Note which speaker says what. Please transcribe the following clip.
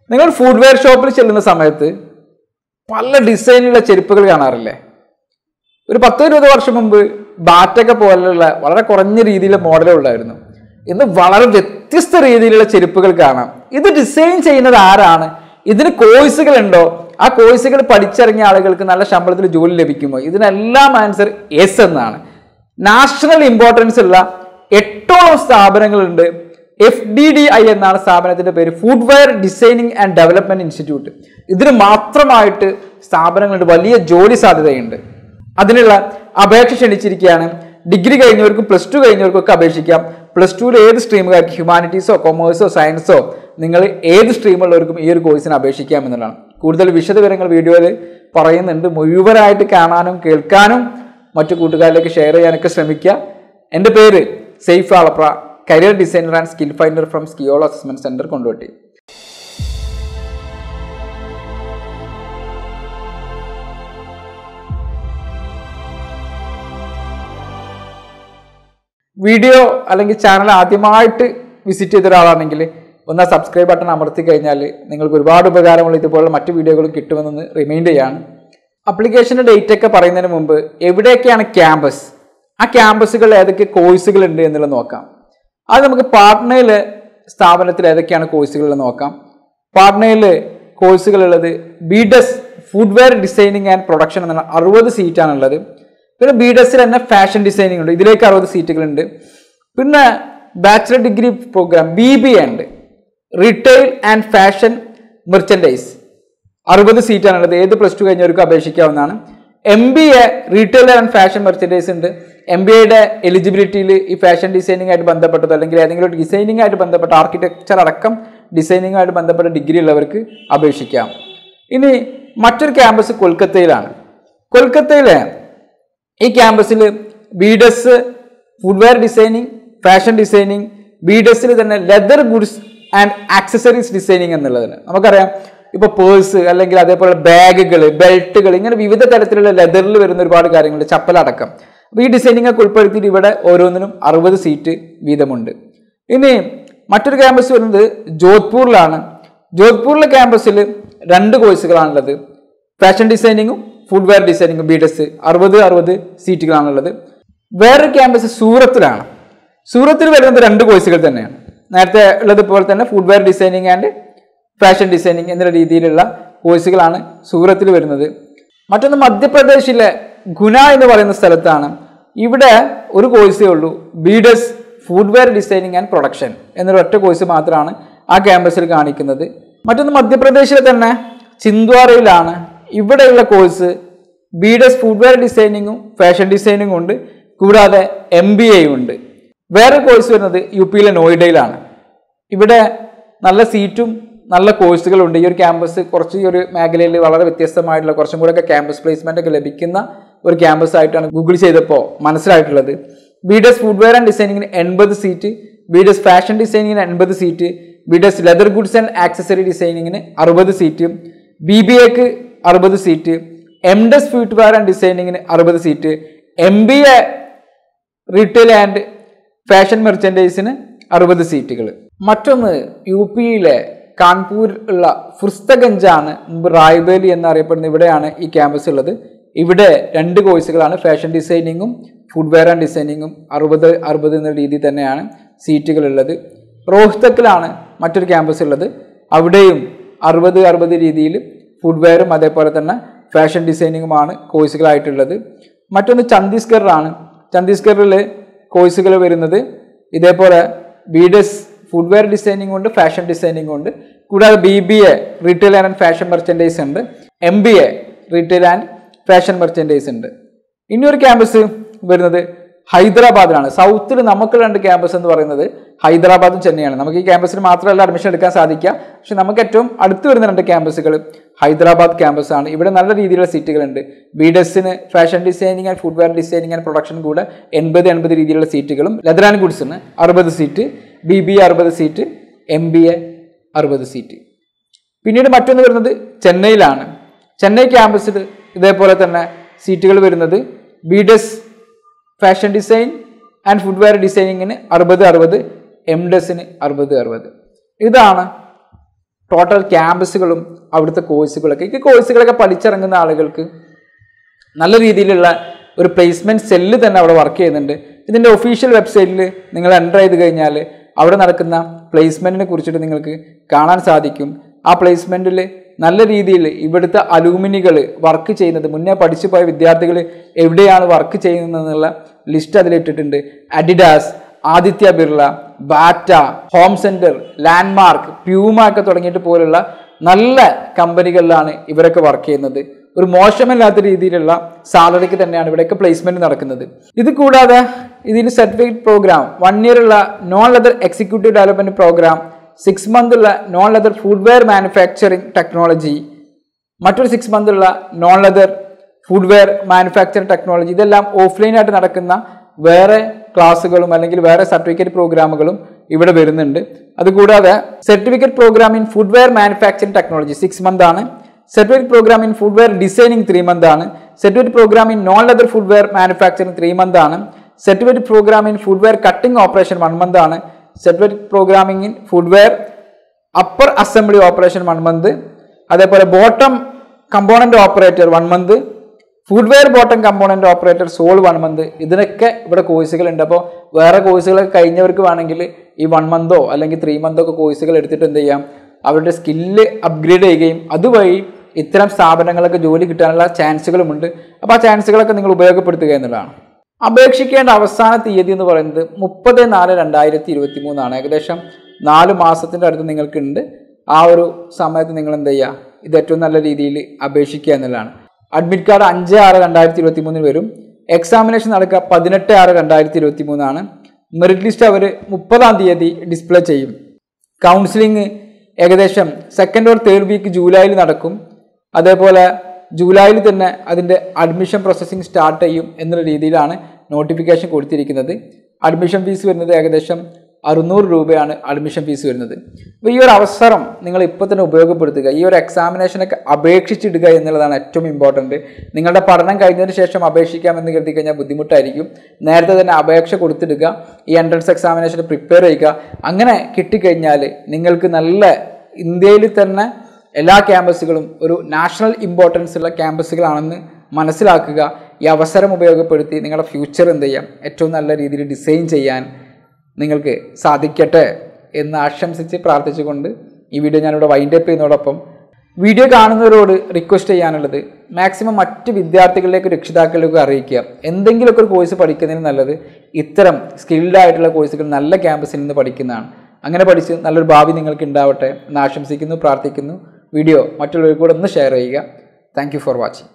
Speaker 1: നിങ്ങൾ food wear ഷോപ്പിൽ ചെല്ലുന്ന സമയത്ത് പല ഡിസൈനിലുള്ള ചെരുപ്പുകൾ കാണാറില്ലേ ഒരു പത്തോ ഇരുപത് വർഷം മുമ്പ് ബാറ്റൊക്കെ പോലുള്ള വളരെ കുറഞ്ഞ രീതിയിലുള്ള മോഡലേ ഉള്ളായിരുന്നു ഇന്ന് വളരെ വ്യത്യസ്ത രീതിയിലുള്ള ചെരുപ്പുകൾ കാണാം ഇത് ഡിസൈൻ ചെയ്യുന്നത് ആരാണ് ഇതിന് കോഴ്സുകൾ ഉണ്ടോ ആ കോഴ്സുകൾ പഠിച്ചിറങ്ങിയ ആളുകൾക്ക് നല്ല ശമ്പളത്തിൽ ജോലി ലഭിക്കുമോ ഇതിനെല്ലാം ആൻസർ എസ് എന്നാണ് നാഷണൽ ഇമ്പോർട്ടൻസ് ഉള്ള എട്ടോളം സ്ഥാപനങ്ങളുണ്ട് എഫ് ഡി ഡി ഐ എന്നാണ് സ്ഥാപനത്തിന്റെ പേര് footwear designing and development institute ഇതിന് മാത്രമായിട്ട് സ്ഥാപനങ്ങളുണ്ട് വലിയ ജോലി സാധ്യതയുണ്ട് അതിനുള്ള അപേക്ഷ ക്ഷണിച്ചിരിക്കുകയാണ് ഡിഗ്രി കഴിഞ്ഞവർക്കും പ്ലസ് ടു കഴിഞ്ഞവർക്കും ഒക്കെ അപേക്ഷിക്കാം പ്ലസ് ടുവിൽ ഏത് സ്ട്രീമുകാർക്ക് ഹ്യൂമാനിറ്റീസോ കൊമേഴ്സോ സയൻസോ നിങ്ങൾ ഏത് സ്ട്രീമുള്ളവർക്കും ഈ ഒരു കോഴ്സിന് അപേക്ഷിക്കാം എന്നുള്ളതാണ് കൂടുതൽ വിശദവിവരങ്ങൾ വീഡിയോയിൽ പറയുന്നുണ്ട് മുഴുവനായിട്ട് കാണാനും കേൾക്കാനും മറ്റു കൂട്ടുകാരിലേക്ക് ഷെയർ ചെയ്യാനൊക്കെ ശ്രമിക്കുക എൻ്റെ പേര് സെയ്ഫ് ആളപ്ര career designer and skill finder from സ്കിയോളോ അസസ്മെന്റ് സെന്റർ കൊണ്ടുവട്ടി വീഡിയോ അല്ലെങ്കിൽ ചാനൽ ആദ്യമായിട്ട് വിസിറ്റ് ചെയ്ത ഒരാളാണെങ്കിൽ ഒന്ന് ആ സബ്സ്ക്രൈബ് ബട്ടൺ അമർത്തി കഴിഞ്ഞാൽ നിങ്ങൾക്ക് ഒരുപാട് ഉപകാരമുള്ള ഇതുപോലുള്ള മറ്റു വീഡിയോകളും കിട്ടുമെന്ന് റിമൈൻഡ് ചെയ്യാണ് അപ്ലിക്കേഷൻ്റെ ഡേറ്റ് ഒക്കെ പറയുന്നതിന് മുമ്പ് എവിടെയൊക്കെയാണ് ക്യാമ്പസ് ആ ക്യാമ്പസുകളിൽ ഏതൊക്കെ കോഴ്സുകൾ ഉണ്ട് എന്നുള്ളത് നോക്കാം അത് നമുക്ക് പാട്നയിൽ സ്ഥാപനത്തിൽ ഏതൊക്കെയാണ് കോഴ്സുകൾ എന്ന് നോക്കാം പാട്നയിൽ കോഴ്സുകളുള്ളത് B Des footwear designing and production എന്നുള്ള അറുപത് സീറ്റാണുള്ളത് പിന്നെ ബി ഡെസിൽ തന്നെ ഫാഷൻ ഡിസൈനിങ് ഉണ്ട് ഇതിലേക്ക് അറുപത് സീറ്റുകളുണ്ട് പിന്നെ bachelor degree program B B A ഉണ്ട് റീറ്റെയിൽ ആൻഡ് ഫാഷൻ മെർച്ചൻഡൈസ് അറുപത് സീറ്റാണുള്ളത് ഏത് പ്ലസ് ടു കഴിഞ്ഞവർക്ക് അപേക്ഷിക്കാവുന്നതാണ് M B A retail and fashion merchandise ഉണ്ട് എം ബി എയുടെ എലിജിബിലിറ്റിയിൽ ഈ ഫാഷൻ ഡിസൈനിങ് ആയിട്ട് ബന്ധപ്പെട്ടത് അല്ലെങ്കിൽ ഏതെങ്കിലും ഒരു ഡിസൈനിങ് ആയിട്ട് ബന്ധപ്പെട്ട ആർക്കിടെക്ചർ അടക്കം ഡിസൈനിങ് ആയിട്ട് ബന്ധപ്പെട്ട ഡിഗ്രി ഉള്ളവർക്ക് അപേക്ഷിക്കാം ഇനി മറ്റൊരു ക്യാമ്പസ് കൊൽക്കത്തയിലാണ് കൊൽക്കത്തയിലെ ഈ ക്യാമ്പസിൽ B Des footwear designing fashion designing ബീഡസിൽ തന്നെ leather goods and accessories designing എന്നുള്ളതിന് നമുക്കറിയാം ഇപ്പോൾ പേഴ്സ് അല്ലെങ്കിൽ അതേപോലെ ബാഗുകൾ ബെൽറ്റുകൾ ഇങ്ങനെ വിവിധ തരത്തിലുള്ള ലെതറിൽ വരുന്ന ഒരുപാട് കാര്യങ്ങളുണ്ട് ചപ്പലടക്കം അപ്പോൾ ഈ ഡിസൈനിങ് ഒക്കെ ഉൾപ്പെടുത്തിയിട്ട് ഇവിടെ ഓരോന്നിനും അറുപത് സീറ്റ് വീതമുണ്ട് ഇനി മറ്റൊരു ക്യാമ്പസ് വരുന്നത് ജോധ്പൂരിലാണ് ജോധ്പൂരിലെ ക്യാമ്പസിൽ രണ്ട് കോഴ്സുകളാണുള്ളത് ഫാഷൻ ഡിസൈനിങ്ങും ഫുഡ് വെയർ ഡിസൈനിങ്ങും ബി ഡെസ് അറുപത് അറുപത് സീറ്റുകളാണുള്ളത് വേറൊരു ക്യാമ്പസ് സൂറത്തിലാണ് സൂറത്തിൽ വരുന്നത് രണ്ട് കോഴ്സുകൾ തന്നെയാണ് നേരത്തെ ഉള്ളത് പോലെ തന്നെ footwear designing and fashion designing എന്നുള്ള രീതിയിലുള്ള കോഴ്സുകളാണ് സൂറത്തിൽ വരുന്നത് മറ്റൊന്ന് മധ്യപ്രദേശിലെ ഗുന എന്ന് പറയുന്ന സ്ഥലത്താണ് ഇവിടെ ഒരു കോഴ്സേ ഉള്ളൂ B Des footwear designing and production എന്നൊരു ഒറ്റ കോഴ്സ് മാത്രമാണ് ആ ക്യാമ്പസിൽ കാണിക്കുന്നത് മറ്റൊന്ന് മധ്യപ്രദേശിലെ തന്നെ ചിന്ദ്വാരയിലാണ് ഇവിടെയുള്ള കോഴ്സ് ബീഡസ് ഫുഡ് വെയർ ഡിസൈനിങ്ങും ഫാഷൻ ഡിസൈനിങ്ങും ഉണ്ട് കൂടാതെ എം ബി എയും ഉണ്ട് വേറെ കോഴ്സ് വരുന്നത് യു പിയിലെ നോയിഡയിലാണ് ഇവിടെ നല്ല സീറ്റും നല്ല കോഴ്സുകളുണ്ട് ഈ ഒരു ക്യാമ്പസ് കുറച്ച് ഈ ഒരു മേഖലയിൽ വളരെ വ്യത്യസ്തമായിട്ടുള്ള കുറച്ചും കൂടെ ഒക്കെ ക്യാമ്പസ് പ്ലേസ്മെന്റ് ഒക്കെ ലഭിക്കുന്ന ഒരു ക്യാമ്പസ് ആയിട്ടാണ് ഗൂഗിൾ ചെയ്തപ്പോൾ മനസ്സിലായിട്ടുള്ളത് ബിഡസ് ഫുഡ്വെയർ ആൻഡ് ഡിസൈനിങ്ങിന് എൺപത് സീറ്റ് ബിഡസ് ഫാഷൻ ഡിസൈനിങ്ങിന് എൺപത് seat B Des leather goods and accessory ഡിസൈനിങ്ങിന് അറുപത് സീറ്റ് ബി ബി എക്ക് അറുപത് seat M Des footwear and ഡിസൈനിങ്ങിന് അറുപത് seat M B A retail and fashion മെർച്ചൻഡൈസിന് അറുപത് സീറ്റുകൾ മറ്റൊന്ന് യു പിയിലെ കാൺപൂർ ഉള്ള ഫുർസ്തഗഞ്ചാണ് മുമ്പ് റായ്ബേലി എന്നറിയപ്പെടുന്ന ഇവിടെയാണ് ഈ ക്യാമ്പസ് ഉള്ളത് ഇവിടെ രണ്ട് കോഴ്സുകളാണ് ഫാഷൻ ഡിസൈനിങ്ങും ഫുഡ്വെയർ ആൻഡ് ഡിസൈനിങ്ങും അറുപത് അറുപത് എന്ന രീതിയിൽ തന്നെയാണ് സീറ്റുകൾ ഉള്ളത് റോഹ്തക്കിലാണ് മറ്റൊരു ക്യാമ്പസ് ഉള്ളത് അവിടെയും അറുപത് അറുപത് രീതിയിൽ ഫുഡ്വെയറും അതേപോലെ തന്നെ ഫാഷൻ ഡിസൈനിങ്ങുമാണ് കോഴ്സുകളായിട്ടുള്ളത് മറ്റൊന്ന് ഛത്തീസ്ഗറിലാണ് ഛത്തീസ്ഗറിൽ കോഴ്സുകൾ വരുന്നത് ഇതേപോലെ ബീഡസ് ഫുഡ്വെയർ ഡിസൈനിങ് ഉണ്ട് ഫാഷൻ ഡിസൈനിങ് ഉണ്ട് കൂടാതെ B B A retail and fashion merchandise ഉണ്ട് M B A retail and fashion merchandise ഉണ്ട് ഇനി ഒരു ക്യാമ്പസ് വരുന്നത് ഹൈദരാബാദിലാണ് സൗത്തിൽ നമുക്ക് രണ്ട് ക്യാമ്പസ് എന്ന് പറയുന്നത് ഹൈദരാബാദും ചെന്നൈയാണ് നമുക്ക് ഈ ക്യാമ്പസിൽ മാത്രമല്ല അഡ്മിഷൻ എടുക്കാൻ സാധിക്കുക പക്ഷെ നമുക്ക് ഏറ്റവും അടുത്ത് വരുന്ന രണ്ട് ക്യാമ്പസുകൾ ഹൈദരാബാദ് ക്യാമ്പസ് ആണ് ഇവിടെ നല്ല രീതിയിലുള്ള സീറ്റുകളുണ്ട് ബി ഡെസിന് fashion designing and footwear designing and production കൂടെ എൺപത് എൺപത് രീതിയിലുള്ള സീറ്റുകളും ലെതർ ആൻഡ് ഗുഡ്സിന് അറുപത് സീറ്റ് ബി ബി എ അറുപത് സീറ്റ് എം ബി എ അറുപത് സീറ്റ് പിന്നീട് മറ്റൊന്ന് വരുന്നത് ചെന്നൈയിലാണ് ചെന്നൈ ക്യാമ്പസിൽ ഇതേപോലെ തന്നെ സീറ്റുകൾ വരുന്നത് B Des fashion design and footwear ഡിസൈനിങ്ങിന് അറുപത് അറുപത് എം ഡെസിന് അറുപത് അറുപത് ഇതാണ് ടോട്ടൽ ക്യാമ്പസുകളും അവിടുത്തെ കോഴ്സുകളൊക്കെ ഈ കോഴ്സുകളൊക്കെ പഠിച്ചിറങ്ങുന്ന ആളുകൾക്ക് നല്ല രീതിയിലുള്ള ഒരു പ്ലേസ്മെന്റ് സെല്ല് തന്നെ അവിടെ വർക്ക് ചെയ്യുന്നുണ്ട് ഇതിൻ്റെ ഒഫീഷ്യൽ വെബ്സൈറ്റിൽ നിങ്ങൾ എൻ്റർ ചെയ്ത് കഴിഞ്ഞാൽ അവിടെ നടക്കുന്ന പ്ലേസ്മെൻറ്റിനെ കുറിച്ചിട്ട് നിങ്ങൾക്ക് കാണാൻ സാധിക്കും ആ പ്ലേസ്മെൻറ്റിൽ നല്ല രീതിയിൽ ഇവിടുത്തെ അലൂമിനികൾ വർക്ക് ചെയ്യുന്നത് മുന്നേ പഠിച്ചു പോയ വിദ്യാർത്ഥികൾ എവിടെയാണ് വർക്ക് ചെയ്യുന്നതെന്നുള്ള ലിസ്റ്റ് അതിലിട്ടിട്ടുണ്ട് Adidas Aditya Birla Bata Home Centre Landmark Puma ഒക്കെ തുടങ്ങിയിട്ട് പോലുള്ള നല്ല കമ്പനികളിലാണ് ഇവരൊക്കെ വർക്ക് ചെയ്യുന്നത് ഒരു മോശമല്ലാത്ത രീതിയിലുള്ള സാലറിക്ക് തന്നെയാണ് ഇവിടെയൊക്കെ പ്ലേസ്മെന്റ് നടക്കുന്നത് ഇത് കൂടാതെ ഇതിന് സർട്ടിഫിക്കറ്റ് പ്രോഗ്രാം വൺ ഇയർ ഉള്ള non leather executive development programme six month ഉള്ള non leather footwear manufacturing technology മറ്റൊരു സിക്സ് മന്ത് ഉള്ള non leather footwear manufacturing technology ഇതെല്ലാം ഓഫ്ലൈനായിട്ട് നടക്കുന്ന വേറെ ക്ലാസ്സുകളും അല്ലെങ്കിൽ വേറെ സർട്ടിഫിക്കറ്റ് പ്രോഗ്രാമുകളും ഇവിടെ വരുന്നുണ്ട് അതുകൂടാതെ certificate programme in footwear manufacturing technology six month ആണ് certificate programme in footwear designing three month ആണ് certificate programme in non leather footwear manufacturing three month ആണ് certificate programme in footwear cutting operation one month ആണ് certificate programming in footwear upper assembly operation one month അതേപോലെ bottom component operator one month footwear bottom component operator sole one month ഇതിനൊക്കെ ഇവിടെ കോഴ്സുകൾ ഉണ്ട് അപ്പോൾ വേറെ കോഴ്സുകളൊക്കെ കഴിഞ്ഞവർക്ക് വേണമെങ്കിൽ ഈ വൺ മന്തോ അല്ലെങ്കിൽ ത്രീ മന്തോ ഒക്കെ കോഴ്സുകൾ എടുത്തിട്ട് എന്ത് ചെയ്യാം അവരുടെ സ്കില്ല് അപ്ഗ്രേഡ് ചെയ്യുകയും അതുവഴി ഇത്തരം സ്ഥാപനങ്ങളൊക്കെ ജോലി കിട്ടാനുള്ള ചാൻസുകളുമുണ്ട് അപ്പോൾ ആ ചാൻസുകളൊക്കെ നിങ്ങൾ ഉപയോഗപ്പെടുത്തുക എന്നുള്ളതാണ് അപേക്ഷിക്കേണ്ട അവസാന തീയതി എന്ന് പറയുന്നത് മുപ്പത് നാല് രണ്ടായിരത്തി ഇരുപത്തി മൂന്നാണ് ഏകദേശം നാല് മാസത്തിൻ്റെ അടുത്ത് നിങ്ങൾക്കുണ്ട് ആ ഒരു സമയത്ത് നിങ്ങൾ എന്ത് ചെയ്യുക ഇത് ഏറ്റവും നല്ല രീതിയിൽ അപേക്ഷിക്കുക എന്നുള്ളതാണ് അഡ്മിറ്റ് കാർഡ് അഞ്ച് ആറ് രണ്ടായിരത്തി ഇരുപത്തി മൂന്നിന് വരും എക്സാമിനേഷൻ നടക്കുക പതിനെട്ട് ആറ് രണ്ടായിരത്തി ഇരുപത്തി മൂന്നാണ് മെറിറ്റ് ലിസ്റ്റ് അവർ മുപ്പതാം തീയതി ഡിസ്പ്ലേ ചെയ്യും കൗൺസിലിംഗ് ഏകദേശം സെക്കൻഡ് ഓർ തേർഡ് വീക്ക് ജൂലൈയിൽ നടക്കും അതേപോലെ ജൂലൈയിൽ തന്നെ അതിൻ്റെ അഡ്മിഷൻ പ്രോസസ്സിംഗ് സ്റ്റാർട്ട് ചെയ്യും എന്നുള്ള രീതിയിലാണ് നോട്ടിഫിക്കേഷൻ കൊടുത്തിരിക്കുന്നത് അഡ്മിഷൻ ഫീസ് വരുന്നത് ഏകദേശം അറുന്നൂറ് രൂപയാണ് അഡ്മിഷൻ ഫീസ് വരുന്നത് അപ്പോൾ ഈ ഒരു അവസരം നിങ്ങൾ ഇപ്പോൾ തന്നെ ഉപയോഗപ്പെടുത്തുക ഈ ഒരു എക്സാമിനേഷനൊക്കെ അപേക്ഷിച്ചിടുക എന്നുള്ളതാണ് ഏറ്റവും ഇമ്പോർട്ടൻറ്റ് നിങ്ങളുടെ പഠനം കഴിഞ്ഞതിന് ശേഷം അപേക്ഷിക്കാമെന്ന് കരുതി കഴിഞ്ഞാൽ ബുദ്ധിമുട്ടായിരിക്കും നേരത്തെ തന്നെ അപേക്ഷ കൊടുത്തിടുക ഈ എൻട്രൻസ് എക്സാമിനേഷന് പ്രിപ്പയർ ചെയ്യുക അങ്ങനെ കിട്ടിക്കഴിഞ്ഞാൽ നിങ്ങൾക്ക് നല്ല ഇന്ത്യയിൽ തന്നെ എല്ലാ ക്യാമ്പസുകളും ഒരു നാഷണൽ ഇമ്പോർട്ടൻസ് ഉള്ള ക്യാമ്പസുകളാണെന്ന് മനസ്സിലാക്കുക ഈ അവസരം ഉപയോഗപ്പെടുത്തി നിങ്ങളുടെ ഫ്യൂച്ചർ എന്ത് ചെയ്യാം ഏറ്റവും നല്ല രീതിയിൽ ഡിസൈൻ ചെയ്യാൻ നിങ്ങൾക്ക് സാധിക്കട്ടെ എന്ന് ആശംസിച്ച് പ്രാർത്ഥിച്ചുകൊണ്ട് ഈ വീഡിയോ ഞാനിവിടെ വൈൻഡ് അപ്പ് ചെയ്യുന്നതോടൊപ്പം വീഡിയോ കാണുന്നവരോട് റിക്വസ്റ്റ് ചെയ്യാനുള്ളത് മാക്സിമം മറ്റ് വിദ്യാർത്ഥികളിലേക്ക് രക്ഷിതാക്കളിലേക്ക് അറിയിക്കുക എന്തെങ്കിലുമൊക്കെ ഒരു കോഴ്സ് പഠിക്കുന്നതിന് നല്ലത് ഇത്തരം സ്കിൽഡ് ആയിട്ടുള്ള കോഴ്സുകൾ നല്ല ക്യാമ്പസിൽ നിന്ന് പഠിക്കുന്നതാണ് അങ്ങനെ പഠിച്ച് നല്ലൊരു ഭാവി നിങ്ങൾക്ക് ഉണ്ടാവട്ടെ എന്ന് ആശംസിക്കുന്നു പ്രാർത്ഥിക്കുന്നു വീഡിയോ മറ്റുള്ളവർക്ക് കൂടെ ഒന്ന് ഷെയർ ചെയ്യുക താങ്ക് ഫോർ വാച്ചിങ്